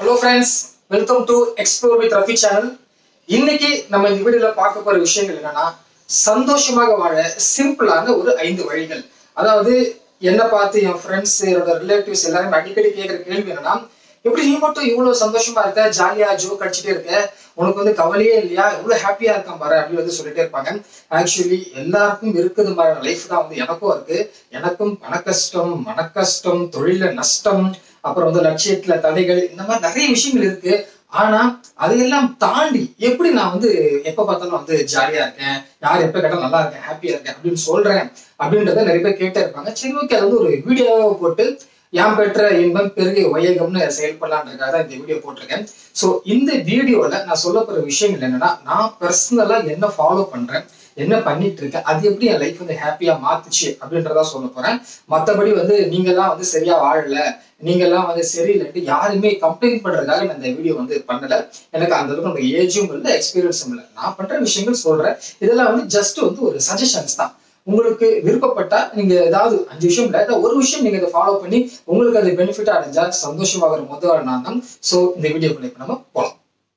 hello friends welcome to explore with Rafi channel இன்னைக்கு நம்ம இந்த வீடியோல பார்க்க போற விஷயங்கள் என்னன்னா சந்தோஷமாக வாழ சிம்பிளான ஒரு ஐந்து வழிகள் அதாவது என்ன பார்த்து என் ஃப்ரெண்ட்ஸ் என்னோட ரிலேட்டிவ்ஸ் எல்லாரும் அடிக்கடி கேட்குற கேள்வி என்னன்னா எப்படி நீ மட்டும் இவ்வளவு சந்தோஷமா இருக்க ஜாலியா ஜோக் அடிச்சுட்டே இருக்க உனக்கு வந்து கவலையே இல்லையா எவ்வளவு ஹாப்பியா இருக்கான் பாரு அப்படின்னு வந்து சொல்லிட்டே இருப்பாங்க ஆக்சுவலி எல்லாருக்கும் இருக்குது மாதிரி லைஃப் தான் வந்து எனக்கும் இருக்கு எனக்கும் பண கஷ்டம் மன கஷ்டம் தொழில நஷ்டம் அப்புறம் வந்து லட்சியத்துல தடைகள் இந்த மாதிரி நிறைய விஷயங்கள் இருக்கு ஆனா அதையெல்லாம் தாண்டி எப்படி நான் வந்து எப்ப பார்த்தாலும் வந்து ஜாலியா இருக்கேன் யார் எப்ப கேட்டாலும் நல்லா இருக்கேன் ஹாப்பியா இருக்கேன் அப்படின்னு சொல்றேன் அப்படின்றத நிறைய பேர் கேட்டே இருப்பாங்க சரி ஓகே அது வந்து ஒரு வீடியோவை போட்டு யாம் பெற்ற இன்பம் பெருகிய உயகம்னு செயல்படலான்றதுக்காக தான் இந்த வீடியோ போட்டிருக்கேன் ஸோ இந்த வீடியோல நான் சொல்ல போற விஷயங்கள் என்னன்னா நான் பர்சனலா என்ன ஃபாலோ பண்றேன் என்ன பண்ணிட்டு இருக்கேன் அது எப்படி என் லைஃப் வந்து ஹாப்பியா மாத்துச்சு அப்படின்றதா சொல்ல போறேன் மத்தபடி வந்து நீங்கெல்லாம் வந்து சரியா வாழல நீங்கெல்லாம் வந்து சரியில்லைட்டு யாருமே கம்ப்ளைண்ட் பண்றதுக்காக நான் இந்த வீடியோ வந்து பண்ணல எனக்கு அந்த அளவுக்கு நமக்கு ஏஜும் இல்லை எக்ஸ்பீரியன்ஸும் இல்லை நான் பண்ற விஷயங்கள் சொல்றேன் இதெல்லாம் வந்து ஜஸ்ட் வந்து ஒரு சஜஷன்ஸ் தான் உங்களுக்கு விருப்பப்பட்டா நீங்க ஏதாவது அஞ்சு விஷயம் இல்ல ஏதாவது ஒரு விஷயம் நீங்க இதை ஃபாலோ பண்ணி உங்களுக்கு அது பெனிஃபிட் அடைஞ்சா சந்தோஷமாகிற முதல் நான் தான் ஸோ இந்த வீடியோக்குள்ள இப்ப நம்ம போலாம்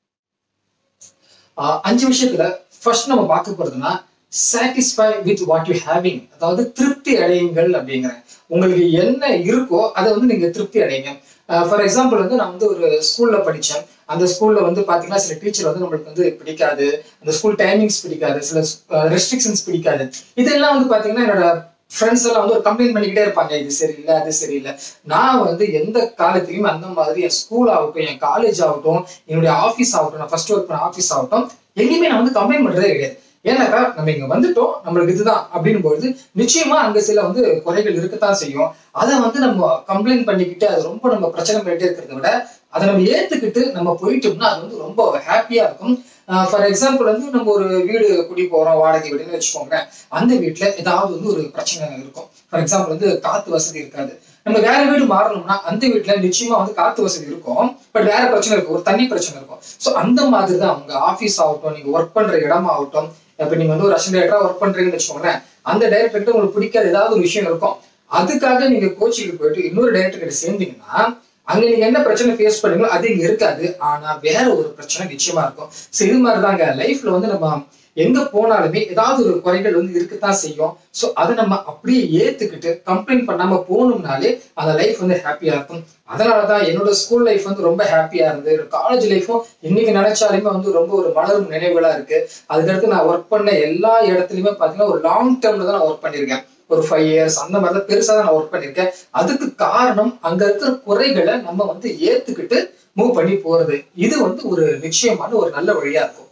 ஆஹ் அஞ்சு விஷயத்துல ஃபர்ஸ்ட் நம்ம பார்க்க போறதுன்னா satisfy with what you having அதாவது திருப்தி அடையுங்கள் அப்படிங்கிறேன் உங்களுக்கு என்ன இருக்கோ அதை வந்து நீங்க திருப்தி அடையுங்க ஃபார் எக்ஸாம்பிள் வந்து நான் வந்து ஒரு ஸ்கூல்ல படித்தேன் அந்த ஸ்கூல்ல வந்து பாத்தீங்கன்னா சில டீச்சர் வந்து நம்மளுக்கு வந்து பிடிக்காது அந்த ஸ்கூல் டைமிங்ஸ் பிடிக்காது சில ரெஸ்ட்ரிக்ஷன்ஸ் பிடிக்காது இதெல்லாம் வந்து பாத்தீங்கன்னா என்னோட ஃப்ரெண்ட்ஸ் எல்லாம் வந்து ஒரு கம்ப்ளைண்ட் பண்ணிக்கிட்டே இருப்பாங்க இது சரியில்லை அது சரியில்லை நான் வந்து எந்த காலத்துலயுமே அந்த மாதிரி என் ஸ்கூல் ஆகட்டும் என் காலேஜ் ஆகட்டும் என்னுடைய ஆஃபீஸ் ஆகட்டும் நான் ஃபர்ஸ்ட் ஒர்க் பண்ண ஆஃபீஸ் ஆகட்டும் எங்கேயுமே நான் வந்து கம்ப்ளைண்ட் பண்றதே கிடையாது ஏன்னாக்கா நம்ம இங்க வந்துட்டோம் நம்மளுக்கு இதுதான் அப்படின்னு பொழுது நிச்சயமா அங்க சில வந்து குறைகள் இருக்கத்தான் செய்யும் அதை வந்து நம்ம கம்ப்ளைண்ட் பண்ணிக்கிட்டு அது ரொம்ப நம்ம பிரச்சனை பண்ணிட்டே இருக்கிறத விட அதை நம்ம ஏத்துக்கிட்டு நம்ம போயிட்டோம்னா அது வந்து ரொம்ப ஹாப்பியா இருக்கும் ஃபார் எக்ஸாம்பிள் வந்து நம்ம ஒரு வீடு குடி போறோம் வாடகை வீடுன்னு வச்சுக்கோங்க அந்த வீட்டுல ஏதாவது வந்து ஒரு பிரச்சனை இருக்கும் ஃபார் எக்ஸாம்பிள் வந்து காத்து வசதி இருக்காது நம்ம வேற வீடு மாறணும்னா அந்த வீட்டுல நிச்சயமா வந்து காத்து வசதி இருக்கும் பட் வேற பிரச்சனை இருக்கும் ஒரு தண்ணி பிரச்சனை இருக்கும் ஸோ அந்த மாதிரி தான் உங்க ஆஃபீஸ் ஆகட்டும் நீங்க ஒர்க் பண்ற இடம் ஆகட்டும் இப்ப நீங்க வந்து ஒரு அசிஸ்டன்ட் டைரக்டரா ஒர்க் பண்றீங்கன்னு வச்சுக்கோங்களேன் அந்த டைரக்டர் கிட்ட உங்களுக்கு பிடிக்காத ஏதாவது ஒரு விஷயம் இருக்கும் அதுக்காக நீங்க கோச்சிங்க்கு போயிட்டு இன்னொரு டைரக்டர் கிட்ட சேர்ந்தீங்கன்னா அங்க நீங்க என்ன பிரச்சனை ஃபேஸ் பண்ணீங்களோ அது இங்க இருக்காது ஆனா வேற ஒரு பிரச்சனை நிச்சயமா இருக்கும் ஸோ இது மாதிரிதாங்க லைஃப்ல வந்து நம்ம எங்க போனாலுமே ஏதாவது ஒரு குறைகள் வந்து இருக்கத்தான் செய்யும் ஸோ அதை நம்ம அப்படியே ஏத்துக்கிட்டு கம்ப்ளைண்ட் பண்ணாம போகணும்னாலே அந்த லைஃப் வந்து ஹாப்பியா இருக்கும் அதனாலதான் என்னோட ஸ்கூல் லைஃப் வந்து ரொம்ப ஹாப்பியா இருந்தது காலேஜ் லைஃப்பும் இன்னைக்கு நினைச்சாலுமே வந்து ரொம்ப ஒரு மலரும் நினைவுகளா இருக்கு அதுக்கடுத்து நான் ஒர்க் பண்ண எல்லா இடத்துலயுமே பாத்தீங்கன்னா ஒரு லாங் டேர்ம்ல தான் நான் ஒர்க் பண்ணிருக்கேன் ஒரு ஃபைவ் இயர்ஸ் அந்த மாதிரி தான் பெருசா தான் நான் ஒர்க் பண்ணிருக்கேன் அதுக்கு காரணம் அங்க இருக்கிற குறைகளை நம்ம வந்து ஏத்துக்கிட்டு மூவ் பண்ணி போறது இது வந்து ஒரு நிச்சயமான ஒரு நல்ல வழியா இருக்கும்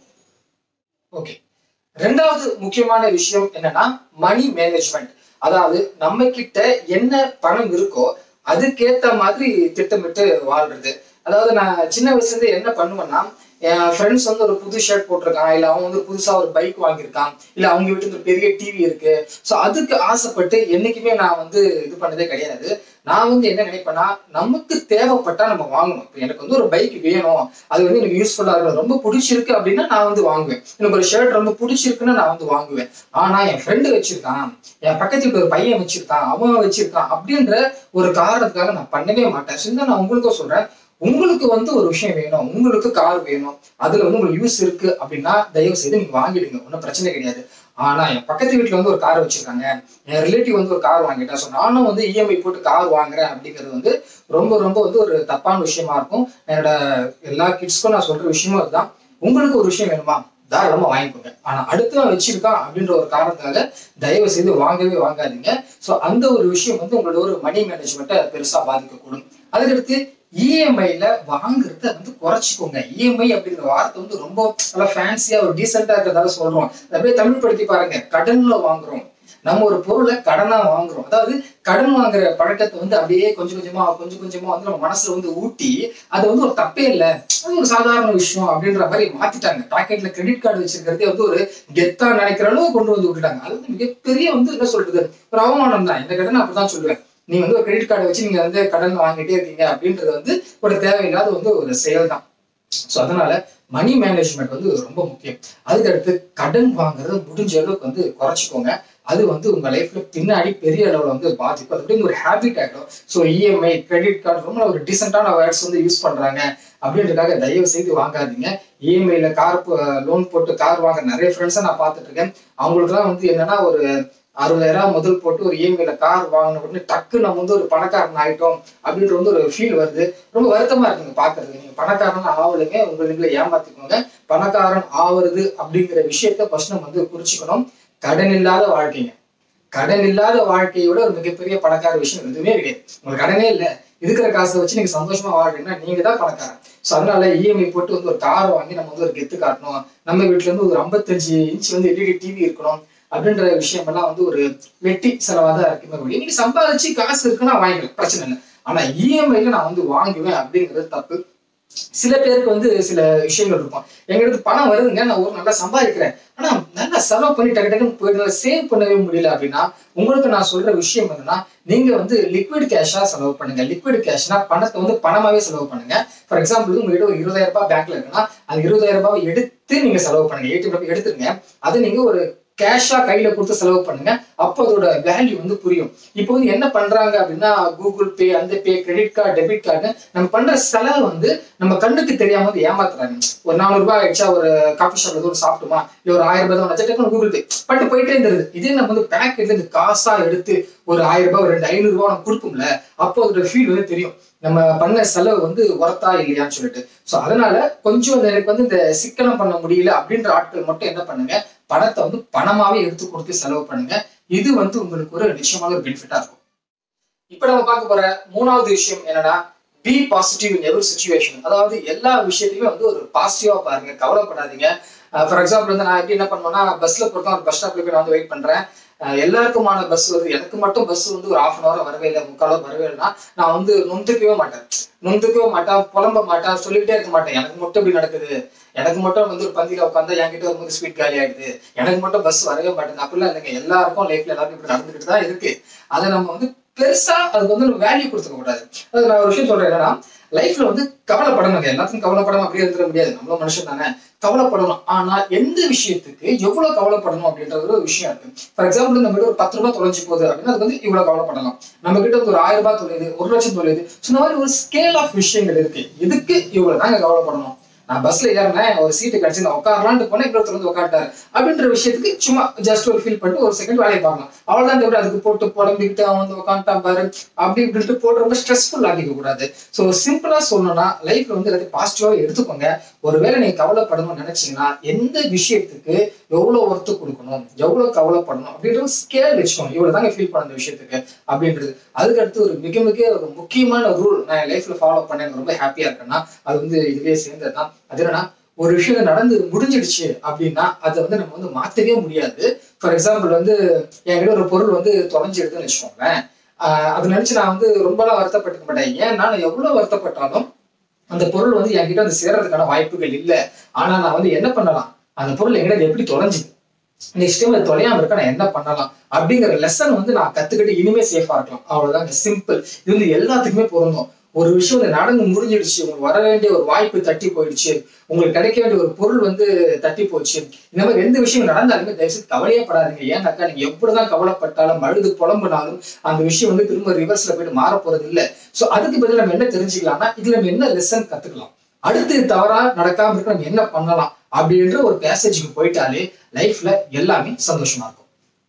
ஓகே ரெண்டாவது முக்கியமான விஷயம் என்னன்னா மணி மேனேஜ்மெண்ட் அதாவது நம்ம கிட்ட என்ன பணம் இருக்கோ அதுக்கேத்த மாதிரி திட்டமிட்டு வாழ்றது அதாவது நான் சின்ன வயசுல இருந்து என்ன பண்ணுவேன்னா என் ஃப்ரெண்ட்ஸ் வந்து ஒரு புது ஷர்ட் போட்டிருக்கான் இல்ல அவன் வந்து புதுசா ஒரு பைக் வாங்கியிருக்கான் இல்ல அவங்க வீட்டுல ஒரு பெரிய டிவி இருக்கு ஸோ அதுக்கு ஆசைப்பட்டு என்னைக்குமே நான் வந்து இது பண்ணதே கிடையாது நான் வந்து என்ன நினைப்பேன்னா நமக்கு தேவைப்பட்டா நம்ம வாங்கணும் இப்போ எனக்கு வந்து ஒரு பைக் வேணும் அது வந்து எனக்கு யூஸ்ஃபுல்லா இருக்கும் ரொம்ப பிடிச்சிருக்கு அப்படின்னா நான் வந்து வாங்குவேன் எனக்கு ஒரு ஷர்ட் ரொம்ப பிடிச்சிருக்குன்னா நான் வந்து வாங்குவேன் ஆனா என் ஃப்ரெண்டு வச்சிருக்கான் என் பக்கத்து வீட்டு ஒரு பையன் வச்சிருக்கான் அவன் வச்சிருக்கான் அப்படின்ற ஒரு காரணத்துக்காக நான் பண்ணவே மாட்டேன் ஸோ நான் உங்களுக்கும் சொல்றேன் உங்களுக்கு வந்து ஒரு விஷயம் வேணும் உங்களுக்கு கார் வேணும் அதுல வந்து உங்களுக்கு யூஸ் இருக்கு அப்படின்னா தயவு செய்து நீங்க வாங்கிடுங்க ஒன்றும் பிரச்சனை கிடையாது ஆனா என் பக்கத்து வீட்டுல வந்து ஒரு கார் வச்சிருக்காங்க என் ரிலேட்டிவ் வந்து ஒரு கார் வாங்கிட்டேன் ஸோ நானும் வந்து இஎம்ஐ போட்டு கார் வாங்குறேன் அப்படிங்கிறது வந்து ரொம்ப ரொம்ப வந்து ஒரு தப்பான விஷயமா இருக்கும் என்னோட எல்லா கிட்ஸ்க்கும் நான் சொல்ற விஷயமும் அதுதான் உங்களுக்கு ஒரு விஷயம் வேணுமா தாராளமா வாங்கிக்கோங்க ஆனா அடுத்தவன் வச்சிருக்கான் அப்படின்ற ஒரு காரணத்தால தயவு செய்து வாங்கவே வாங்காதீங்க ஸோ அந்த ஒரு விஷயம் வந்து உங்களோட ஒரு மணி மேனேஜ்மெண்ட்டை பெருசா பாதிக்கக்கூடும் அதுக்கடுத்து இஎம்ஐல வாங்குறத வந்து குறைச்சிக்கோங்க இஎம்ஐ அப்படிங்கிற வார்த்தை வந்து ரொம்ப நல்லா ஃபேன்சியா ஒரு டீசெண்டா இருக்கிறதால சொல்றோம் அப்படியே தமிழ் படுத்தி பாருங்க கடன்ல வாங்குறோம் நம்ம ஒரு பொருளை கடனா வாங்குறோம் அதாவது கடன் வாங்குற பழக்கத்தை வந்து அப்படியே கொஞ்சம் கொஞ்சமா கொஞ்சம் கொஞ்சமா வந்து நம்ம மனசுல வந்து ஊட்டி அது வந்து ஒரு தப்பே இல்லை அது ஒரு சாதாரண விஷயம் அப்படின்ற மாதிரி மாத்திட்டாங்க பாக்கெட்ல கிரெடிட் கார்டு வச்சிருக்கிறதே வந்து ஒரு கெத்தா நினைக்கிற அளவு கொண்டு வந்து விட்டுட்டாங்க அது வந்து மிகப்பெரிய வந்து என்ன சொல்றது ஒரு அவமானம் தான் இந்த கடன் அப்படிதான் சொல்லுவேன் நீங்க வந்து ஒரு கிரெடிட் கார்டை வச்சு நீங்க வந்து கடன் வாங்கிட்டே இருக்கீங்க அப்படின்றது வந்து ஒரு தேவையில்லாத வந்து ஒரு செயல் தான் ஸோ அதனால மணி மேனேஜ்மெண்ட் வந்து ரொம்ப முக்கியம் அதுக்கடுத்து கடன் வாங்குறத முடிஞ்ச அளவுக்கு வந்து குறைச்சிக்கோங்க அது வந்து உங்க லைஃப்ல பின்னாடி பெரிய அளவுல வந்து பாதிக்கும் அது அப்படியே ஒரு ஹேபிட் ஆகிடும் ஸோ இஎம்ஐ கிரெடிட் கார்டு ரொம்ப ஒரு டீசென்டான வேர்ட்ஸ் வந்து யூஸ் பண்றாங்க அப்படின்றதுக்காக தயவு செய்து வாங்காதீங்க இஎம்ஐல கார் லோன் போட்டு கார் வாங்க நிறைய ஃப்ரெண்ட்ஸை நான் பார்த்துட்டு இருக்கேன் அவங்களுக்குலாம் வந்து என்னன்னா ஒரு அறுபதாயிரம் முதல் போட்டு ஒரு இஎம்ஐல கார் வாங்கின உடனே டக்கு நம்ம வந்து ஒரு பணக்காரன் ஆயிட்டோம் அப்படின்ற வந்து ஒரு ஃபீல் வருது ரொம்ப வருத்தமா இருக்குங்க பாக்குறதுக்கு நீங்க பணக்காரன் ஆவலுங்க உங்களை ஏமாத்திக்கோங்க பணக்காரன் ஆவறது அப்படிங்கிற விஷயத்த ஃபர்ஸ்ட் நம்ம வந்து குறிச்சுக்கணும் கடன் இல்லாத வாழ்க்கைங்க கடன் இல்லாத வாழ்க்கையோட ஒரு மிகப்பெரிய பணக்கார விஷயம் எதுவுமே கிடையாது உங்களுக்கு கடனே இல்லை இருக்கிற காசை வச்சு நீங்க சந்தோஷமா வாழ்றீங்கன்னா நீங்க தான் பணக்காரன் ஸோ அதனால இஎம்ஐ போட்டு வந்து ஒரு காரை வாங்கி நம்ம வந்து ஒரு கெத்து காட்டணும் நம்ம வீட்டுல இருந்து ஒரு ஐம்பத்தஞ்சு இன்ச் வந்து எல்இடி டிவி இருக்கணும் அப்படின்ற விஷயம் எல்லாம் வந்து ஒரு வெட்டி செலவா தான் இருக்குமே ஒழிய நீங்க சம்பாதிச்சு காசு இருக்குன்னா வாங்கிக்கலாம் பிரச்சனை இல்லை ஆனா இஎம்ஐல நான் வந்து வாங்குவேன் அப்படிங்கிறது தப்பு சில பேருக்கு வந்து சில விஷயங்கள் இருக்கும் எங்களுக்கு பணம் வருதுங்க நான் ஒரு நல்லா சம்பாதிக்கிறேன் ஆனா நல்லா செலவு பண்ணி டக்கு டக்குன்னு போயிட்டு சேவ் பண்ணவே முடியல அப்படின்னா உங்களுக்கு நான் சொல்ற விஷயம் என்னன்னா நீங்க வந்து லிக்விட் கேஷா செலவு பண்ணுங்க லிக்விட் கேஷ்னா பணத்தை வந்து பணமாவே செலவு பண்ணுங்க ஃபார் எக்ஸாம்பிள் உங்ககிட்ட ஒரு இருபதாயிரம் ரூபாய் பேங்க்ல இருக்குன்னா அந்த இருபதாயிரம் ரூபாய் எடுத்து நீங்க செலவு பண்ணுங்க ஏடிஎம் ரூபாய் எடுத்துருங்க அதை நீங்க ஒரு கேஷா கையில கொடுத்து செலவு பண்ணுங்க அப்போ அதோட வேல்யூ வந்து புரியும் இப்போ வந்து என்ன பண்றாங்க அப்படின்னா கூகுள் பே அந்த pay credit card debit card நம்ம பண்ற செலவு வந்து நம்ம கண்ணுக்கு தெரியாம வந்து ஏமாத்துறாங்க ஒரு நானூறு ரூபாய் ஆயிடுச்சா ஒரு காஃபி ஷாப்ல ஏதோ ஒரு சாப்பிட்டுமா இல்ல ஒரு ஆயிரம் ரூபாய் தான் வச்சுட்டு கூகுள் பே பட்டு போயிட்டே இருந்தது இதே நம்ம வந்து பேக்கெட்ல இருந்து காசா எடுத்து ஒரு ஆயிரம் ரூபாய் ஒரு ரெண்டு ஐநூறு ரூபாய் நம்ம கொடுப்போம்ல அப்போ அதோட ஃபீல் வந்து தெரியும் நம்ம பண்ண செலவு வந்து ஒர்த்தா இல்லையான்னு சொல்லிட்டு ஸோ அதனால கொஞ்சம் எனக்கு வந்து இந்த சிக்கனம் பண்ண முடியல அப்படின்ற ஆட்கள் மட்டும் என்ன பண்ணுங்க பணத்தை வந்து பணமாவே எடுத்து கொடுத்து செலவு பண்ணுங்க இது வந்து உங்களுக்கு ஒரு நிச்சயமான ஒரு பெனிஃபிட்டா இருக்கும் இப்ப நம்ம பார்க்க போற மூணாவது விஷயம் என்னன்னா be positive in every situation அதாவது எல்லா விஷயத்தையுமே வந்து ஒரு பாசிட்டிவா பாருங்க கவலைப்படாதீங்க ஃபார் எக்ஸாம்பிள் வந்து நான் எப்படி என்ன பண்ணுவேன்னா பஸ்ல பொறுத்தா ஒரு பஸ் ஸ்டாப்ல போய் நான் வந்து வெயிட் பண்றேன் எல்லாருக்குமான பஸ் வருது எனக்கு மட்டும் பஸ் வந்து ஒரு ஆஃப் அன் ஹவர் வரவே இல்லை முக்கால் ஹவர் வரவே இல்லைன்னா நான் வந்து நொந்துக்கவே மாட்டேன் நொந்துக்கவே மாட்டேன் புலம்ப மாட்டேன் சொல்லிக்கிட்டே இருக்க மாட்டேன் எனக்கு மட்டும் இப்படி நடக்குது எனக்கு மட்டும் வந்து ஒரு பந்தியில உட்காந்தா என்கிட்ட வரும்போது ஸ்பீட் காலி ஆயிடுது எனக்கு மட்டும் பஸ் வரவே மாட்டேங்குது அப்படிலாம் இல்லைங்க எல்லாருக்கும் லைஃப்ல எல்லாருக்கும் இப்படி நடந்துகிட்டு தான் இருக்கு அதை நம்ம வந்து பெருசா அதுக்கு வந்து நம்ம வேல்யூ கொடுத்துக்க கூடாது அது நான் ஒரு விஷயம் சொல்றேன் என்னன்னா லைஃப்ல வந்து கவலைப்படணுங்க எல்லாத்துக்கும் கவலைப்படாம அப்படியே இருந்துட முடியாது நம்மளும் மனுஷன் தானே கவலைப்படணும் ஆனா எந்த விஷயத்துக்கு எவ்வளவு கவலைப்படணும் அப்படின்றது ஒரு விஷயம் இருக்கு ஃபார் எக்ஸாம்பிள் நம்ம கிட்ட ஒரு பத்து ரூபாய் தொலைஞ்சு போகுது அப்படின்னா அது வந்து இவ்வளவு கவலைப்படலாம் நம்ம கிட்ட வந்து ஒரு ஆயிரம் ரூபாய் தொலையுது ஒரு லட்சம் தொலையுது ஸோ இந்த மாதிரி ஒரு ஸ்கேல் ஆஃப் விஷயங்கள் இருக்கு இதுக்கு இவ்வளவு தாங்க கவலைப்படணும் நான் பஸ்ல ஏறினேன் ஒரு சீட்டு கிடைச்சு நான் உட்காரலான்ட்டு போனேன் இப்படி ஒருத்தர் வந்து உட்காட்டாரு அப்படின்ற விஷயத்துக்கு சும்மா ஜஸ்ட் ஒரு ஃபீல் பண்ணிட்டு ஒரு செகண்ட் வேலையை பார்க்கலாம் அவ்வளவுதான் தவிர அதுக்கு போட்டு புலம்பிக்கிட்டு அவன் வந்து உட்காந்துட்டான் பாரு அப்படி இப்படின்ட்டு போட்டு ரொம்ப ஸ்ட்ரெஸ்ஃபுல் ஆகிக்க கூடாது ஸோ சிம்பிளா சொல்லணும்னா லைஃப்ல வந்து எல்லாத்தையும் பாசிட்டிவாக எடுத்துக்கோங்க ஒருவேளை நீங்க கவலைப்படணும்னு நினைச்சீங்கன்னா எந்த விஷயத்துக்கு எவ்வளவு ஒர்த்து கொடுக்கணும் எவ்வளவு கவலைப்படணும் அப்படின்ற ஒரு ஸ்கேல் வச்சுக்கணும் இவ்வளவு தாங்க ஃபீல் பண்ண அந்த விஷயத்துக்கு அப்படின்றது அதுக்கு அடுத்து ஒரு மிக மிக ஒரு முக்கியமான ரூல் நான் என் லைஃப்ல ஃபாலோ பண்ண எனக்கு ரொம்ப ஹாப்பியா இருக்கேன்னா அது வந்து இதுவே சேர்ந்தது தான் அது என்னன்னா ஒரு விஷயம் நடந்து முடிஞ்சிடுச்சு அப்படின்னா அதை வந்து நம்ம வந்து மாத்தவே முடியாது ஃபார் எக்ஸாம்பிள் வந்து என்கிட்ட ஒரு பொருள் வந்து தொலைஞ்சிடுதுன்னு வச்சுக்கோங்களேன் அதை நினைச்சு நான் வந்து ரொம்பலாம் வருத்தப்பட்டுக்க மாட்டேன் ஏன்னா நான் எவ்வளவு வருத்தப்பட்டாலும் அந்த பொருள் வந்து என்கிட்ட வந்து சேர்றதுக்கான வாய்ப்புகள் இல்லை ஆனா நான் வந்து என்ன பண்ணலாம் அந்த பொருள் எங்கிட்ட எப்படி தொலைஞ்சுது நெக்ஸ்ட் டைம் அது தொலையாம இருக்க நான் என்ன பண்ணலாம் அப்படிங்கிற லெசன் வந்து நான் கத்துக்கிட்டு இனிமே சேஃபா இருக்கலாம் அவ்வளவுதான் சிம்பிள் இது வந்து எல்லாத்துக்குமே பொருந்தும் ஒரு விஷயம் நடந்து முடிஞ்சிடுச்சு உங்களுக்கு வர வேண்டிய ஒரு வாய்ப்பு தட்டி போயிடுச்சு உங்களுக்கு கிடைக்க வேண்டிய ஒரு பொருள் வந்து தட்டி போச்சு இந்த மாதிரி எந்த விஷயம் நடந்தாலுமே தயவுசெய்து கவலையே படாதீங்க ஏன்னாக்கா நீங்க எப்படிதான் கவலைப்பட்டாலும் அழுது புலம்புனாலும் அந்த விஷயம் வந்து திரும்ப ரிவர்ஸ்ல போயிட்டு மாற போறது இல்லை ஸோ அதுக்கு பதில் நம்ம என்ன தெரிஞ்சுக்கலாம்னா இதுல நம்ம என்ன லெசன் கத்துக்கலாம் அடுத்து தவறா நடக்காம இருக்க நம்ம என்ன பண்ணலாம் அப்படின்ற ஒரு பேசேஜுக்கு போயிட்டாலே லைஃப்ல எல்லாமே சந்தோஷமா இருக்கும்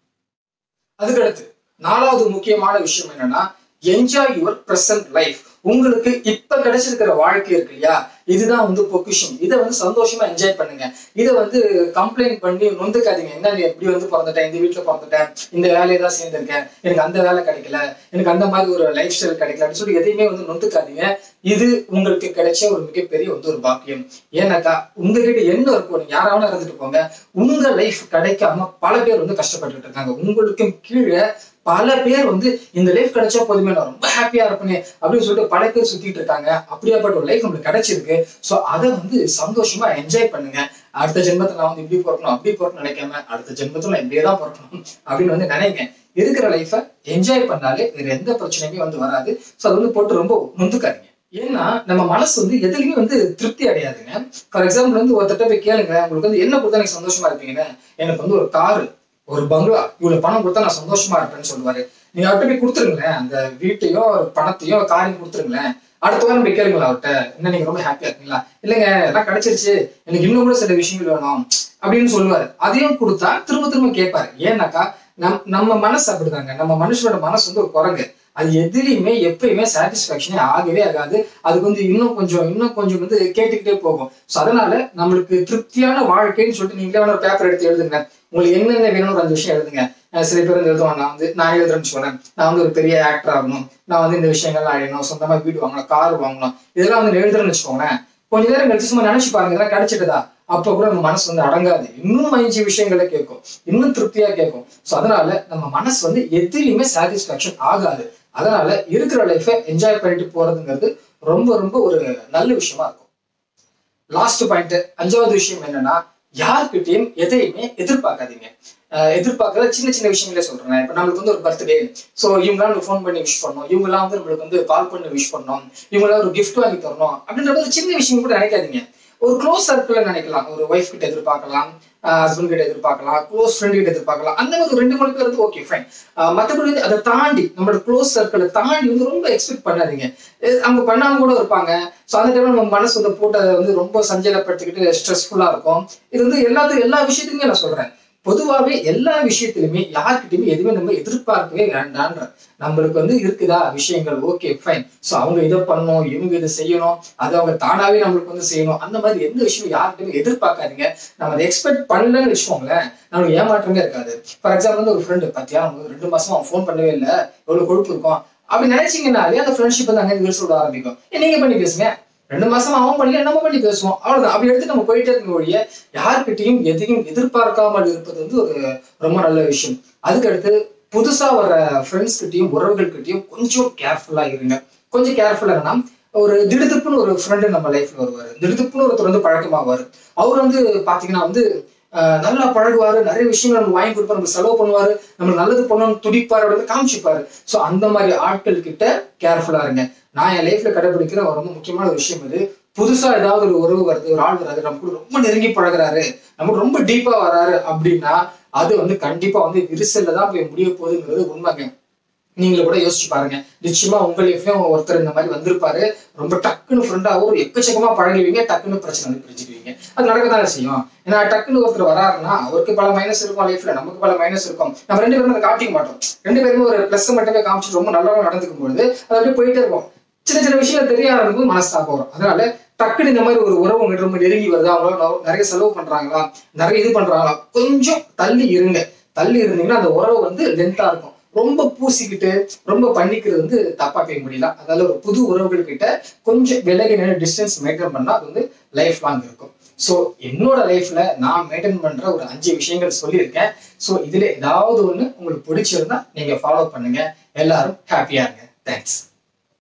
அதுக்கடுத்து நாலாவது முக்கியமான விஷயம் என்னன்னா என்ஜாய் யுவர் ப்ரெசன்ட் லைஃப் உங்களுக்கு இப்ப கிடைச்சிருக்கிற வாழ்க்கை இருக்கு இல்லையா இதுதான் வந்து பொக்கிஷம் இதை வந்து சந்தோஷமா என்ஜாய் பண்ணுங்க இதை வந்து கம்ப்ளைண்ட் பண்ணி நொந்துக்காதீங்க என்ன நீ எப்படி வந்து பிறந்துட்டேன் இந்த வீட்டுல பிறந்துட்டேன் இந்த வேலையை தான் சேர்ந்திருக்கேன் எனக்கு அந்த வேலை கிடைக்கல எனக்கு அந்த மாதிரி ஒரு லைஃப் ஸ்டைல் கிடைக்கல அப்படின்னு சொல்லி எதையுமே வந்து நொந்துக்காதீங்க இது உங்களுக்கு கிடைச்ச ஒரு மிகப்பெரிய வந்து ஒரு பாக்கியம் ஏன்னாக்கா உங்ககிட்ட என்ன இருக்கும் நீங்க யாராவது இருந்துட்டு போங்க உங்க லைஃப் கிடைக்காம பல பேர் வந்து கஷ்டப்பட்டுட்டு இருக்காங்க உங்களுக்கும் கீழே பல பேர் வந்து இந்த லைஃப் கிடைச்சா போதுமே நான் ரொம்ப ஹாப்பியா இருப்பேனே அப்படின்னு சொல்லிட்டு பல பேர் சுத்திட்டு இருக்காங்க அப்படியாப்பட்ட ஒரு லைஃப் நம்மளுக்கு கிடைச்சிருக்கு ஸோ அதை வந்து சந்தோஷமா என்ஜாய் பண்ணுங்க அடுத்த ஜென்மத்தை நான் வந்து இப்படி பிறக்கணும் அப்படி பிறக்கணும் நினைக்காம அடுத்த ஜென்மத்துல நான் இப்படியே தான் பிறக்கணும் அப்படின்னு வந்து நினைங்க இருக்கிற லைஃபை என்ஜாய் பண்ணாலே வேற எந்த பிரச்சனையுமே வந்து வராது ஸோ அது வந்து போட்டு ரொம்ப நொந்துக்காதீங்க ஏன்னா நம்ம மனசு வந்து எதுலையுமே வந்து திருப்தி அடையாதுங்க ஃபார் எக்ஸாம்பிள் வந்து ஒருத்தட்ட போய் கேளுங்க உங்களுக்கு வந்து என்ன கொடுத்தா எனக்கு சந்தோஷமா இருப்பீங்கன்னு எனக்கு வந்து ஒரு காரு ஒரு பங்களா இவ்வளவு பணம் கொடுத்தா நான் சந்தோஷமா இருப்பேன்னு சொல்லுவாரு நீங்க அவர்கிட்ட போய் கொடுத்துருங்களேன் அந்த வீட்டையோ ஒரு பணத்தையோ காரியம் கொடுத்துருங்களேன் அடுத்த வாரம் போய் கேளுங்களா அவர்கிட்ட என்ன நீங்க ரொம்ப ஹாப்பியா இருக்கீங்களா இல்லைங்க எல்லாம் கிடைச்சிருச்சு எனக்கு இன்னும் கூட சில விஷயங்கள் வேணும் அப்படின்னு சொல்லுவாரு அதையும் கொடுத்தா திரும்ப திரும்ப கேட்பாரு ஏன்னாக்கா நம் நம்ம மனசு அப்படிதாங்க நம்ம மனுஷனோட மனசு வந்து ஒரு குரங்கு அது எதுலையுமே எப்பயுமே சாட்டிஸ்பாக்சனே ஆகவே ஆகாது அதுக்கு வந்து இன்னும் கொஞ்சம் இன்னும் கொஞ்சம் வந்து கேட்டுக்கிட்டே போகும் ஸோ அதனால நம்மளுக்கு திருப்தியான வாழ்க்கைன்னு சொல்லிட்டு நீங்களே வேணா ஒரு பேப்பர் எடுத்து எழுதுங்க உங்களுக்கு என்னென்ன வேணும்னு ஒரு அஞ்சு விஷயம் எழுதுங்க அஹ் சில பேர் வந்து எழுதுவாங்க நான் வந்து நான் எழுதுறேன்னு சொல்றேன் நான் வந்து ஒரு பெரிய ஆக்டர் ஆகணும் நான் வந்து இந்த விஷயங்கள்லாம் அழியணும் சொந்தமா வீடு வாங்கணும் கார் வாங்கணும் இதெல்லாம் வந்து எழுதுறேன்னு வச்சுக்கோங்களேன் கொஞ்ச நேரம் கழிச்சு சும்மா நினைச்சு பாருங்க இதெல்லாம் கிடைச்சிட்டதா அப்ப கூட நம்ம மனசு வந்து அடங்காது இன்னும் அஞ்சு விஷயங்களை கேட்கும் இன்னும் திருப்தியா கேட்கும் ஸோ அதனால நம்ம மனசு வந்து எதுலையுமே சாட்டிஸ்பாக்சன் ஆகாது அதனால இருக்கிற லைஃபை என்ஜாய் பண்ணிட்டு போறதுங்கிறது ரொம்ப ரொம்ப ஒரு நல்ல விஷயமா இருக்கும் லாஸ்ட் பாயிண்ட் அஞ்சாவது விஷயம் என்னன்னா யார்கிட்டயும் எதையுமே எதிர்பார்க்காதீங்க அஹ் எதிர்பார்க்கறத சின்ன சின்ன விஷயங்களே சொல்றேன் இப்ப நம்மளுக்கு வந்து ஒரு பர்த்டே ஸோ இவங்களாம் நம்ம ஃபோன் பண்ணி விஷ் பண்ணணும் இவங்கெல்லாம் வந்து நம்மளுக்கு வந்து கால் பண்ணி விஷ் பண்ணணும் இவங்களாம் ஒரு gift வாங்கி தரணும் அப்படின்ற மாதிரி சின்ன விஷயம் கூட நினைக்காதீங்க ஒரு க்ளோஸ் சர்க்கிள் நினைக்கலாம் ஒரு ஒய்ஃப் கிட்ட எதிர்பார்க்கலாம் ஹஸ்பண்ட் கிட்ட எதிர்பார்க்கலாம் க்ளோஸ் ஃப்ரெண்ட் கிட்ட எதிர்பார்க்கலாம் அந்த மாதிரி ஒரு ரெண்டு மூணு பேர் வந்து ஓகே ஃபைன் மற்றபடி வந்து அதை தாண்டி நம்மளோட க்ளோஸ் சர்க்கிளை தாண்டி வந்து ரொம்ப எக்ஸ்பெக்ட் பண்ணாதீங்க அஹ் அவங்க பண்ணாம கூட இருப்பாங்க ஸோ அந்த டைம்ல நம்ம மனசு வந்து போட்டு அதை வந்து ரொம்ப சஞ்சலப்படுத்திக்கிட்டு ஸ்ட்ரெஸ்ஃபுல்லா இருக்கும் இது வந்து எல்லாத்துக்கும் எல்லா விஷயத்துக்குமே நான் சொல்றேன் பொதுவாகவே எல்லா விஷயத்திலுமே யார்கிட்டயுமே எதுவுமே நம்ம எதிர்பார்க்கவே வேண்டான்ற நம்மளுக்கு வந்து இருக்குதா விஷயங்கள் ஓகே ஃபைன் ஸோ அவங்க இதை பண்ணணும் இவங்க இதை செய்யணும் அது அவங்க தானாவே நம்மளுக்கு வந்து செய்யணும் அந்த மாதிரி எந்த விஷயம் யார்கிட்டயுமே எதிர்பார்க்காதீங்க நம்ம அதை எக்ஸ்பெக்ட் பண்ணலன்னு வச்சுக்கோங்களேன் நம்மளுக்கு ஏமாற்றமே இருக்காது ஃபார் எக்ஸாம்பிள் வந்து ஒரு ஃப்ரெண்டு பார்த்தியா அவங்க ரெண்டு மாசமா அவன் ஃபோன் பண்ணவே இல்லை எவ்வளவு கொழுப்பு இருக்கும் அப்படி நினைச்சீங்கன்னாலே அந்த ஃப்ரெண்ட்ஷிப் வந்து அங்கே விரிசல் விட ஆரம்பிக்கும் ஏன் நீங்க பண்ணி பேசுங்க ரெண்டு மாசமா அவன் பண்ணல நம்ம பண்ணி பேசுவோம் அவ்வளவுதான் அப்படி எடுத்து நம்ம போயிட்டே இருக்க ஒழிய யார்கிட்டயும் எதையும் எதிர்பார்க்காமல் இருப்பது வந்து ஒரு ரொம்ப நல்ல விஷயம் அதுக்கடுத்து புதுசா வர ஃப்ரெண்ட்ஸ் கிட்டயும் உறவுகள் கிட்டயும் கொஞ்சம் கேர்ஃபுல்லா இருங்க கொஞ்சம் கேர்ஃபுல்லா ஒரு திடுதுப்புன்னு ஒரு ஃப்ரெண்டு நம்ம லைஃப்ல வருவாரு திடுதுப்புன்னு ஒருத்தர் வந்து பழக்கமாவாரு அவர் வந்து பாத்தீங்கன்னா வந்து ஆஹ் நல்லா பழகுவாரு நிறைய விஷயங்கள் நம்ம வாங்கி கொடுப்பாரு நம்ம செலவு பண்ணுவாரு நம்ம நல்லது பண்ணணும்னு துடிப்பாரு அப்படின்னு காமிச்சுப்பாரு ஸோ அந்த மாதிரி ஆட்கள் கிட்ட கேர்ஃபுல்லா இருங்க நான் என் லைஃப்ல கடைபிடிக்கிற ஒரு ரொம்ப முக்கியமான ஒரு விஷயம் இது புதுசா ஏதாவது ஒரு உறவு வருது ஒரு ஆள் வராது நம்ம கூட ரொம்ப நெருங்கி பழகுறாரு நம்ம ரொம்ப டீப்பா வராரு அப்படின்னா அது வந்து கண்டிப்பா வந்து விரிசல்ல தான் போய் முடிய போகுதுங்கிறது உண்மைங்க நீங்களும் கூட யோசிச்சு பாருங்க நிச்சயமா உங்க லைஃப்லயும் ஒருத்தர் இந்த மாதிரி வந்திருப்பாரு ரொம்ப டக்குன்னு ஃப்ரெண்டாவோ ஒரு எக்கச்சக்கமா பழகுவீங்க டக்குன்னு பிரச்சனை வந்து பிரிச்சுக்குவீங்க அது நடக்கதானே செய்யும் ஏன்னா டக்குன்னு ஒருத்தர் வராருன்னா அவருக்கு பல மைனஸ் இருக்கும் லைஃப்ல நமக்கு பல மைனஸ் இருக்கும் நம்ம ரெண்டு பேரும் அதை காட்டிக்க மாட்டோம் ரெண்டு பேருமே ஒரு பிளஸ் மட்டுமே காமிச்சிட்டு ரொம்ப நல்லா நடந்துக்கும் பொழுது அது அப்படியே போயிட்டே இருக்கும் சின்ன சின்ன விஷயம் தெரிய ஆரம்பிக்கும் மனஸ்தாபம் வரும் அதனால டக்குன்னு இந்த மாதிரி ஒரு உறவு உங்ககிட்ட ரொம்ப நெருங்கி வருது அவங்களால நிறைய செலவு பண்றாங்களா நிறைய இது பண்றாங்களா கொஞ்சம் தள்ளி இருங்க தள்ளி இருந்தீங்கன்னா அந்த உறவு வந்து லென்த்தா இருக்கும் ரொம்ப பூசிக்கிட்டு ரொம்ப பண்ணிக்கிறது வந்து தப்பா போய் முடியல அதனால ஒரு புது உறவுகள் கிட்ட கொஞ்சம் விலகி நின்று டிஸ்டன்ஸ் மெயின்டைன் பண்ணா அது வந்து லைஃப் லாங் இருக்கும் ஸோ என்னோட லைஃப்ல நான் மெயின்டைன் பண்ற ஒரு அஞ்சு விஷயங்கள் சொல்லியிருக்கேன் ஸோ இதுல ஏதாவது ஒண்ணு உங்களுக்கு பிடிச்சிருந்தா நீங்க ஃபாலோ பண்ணுங்க எல்லாரும் ஹாப்பியா இருங்க தேங்க்ஸ்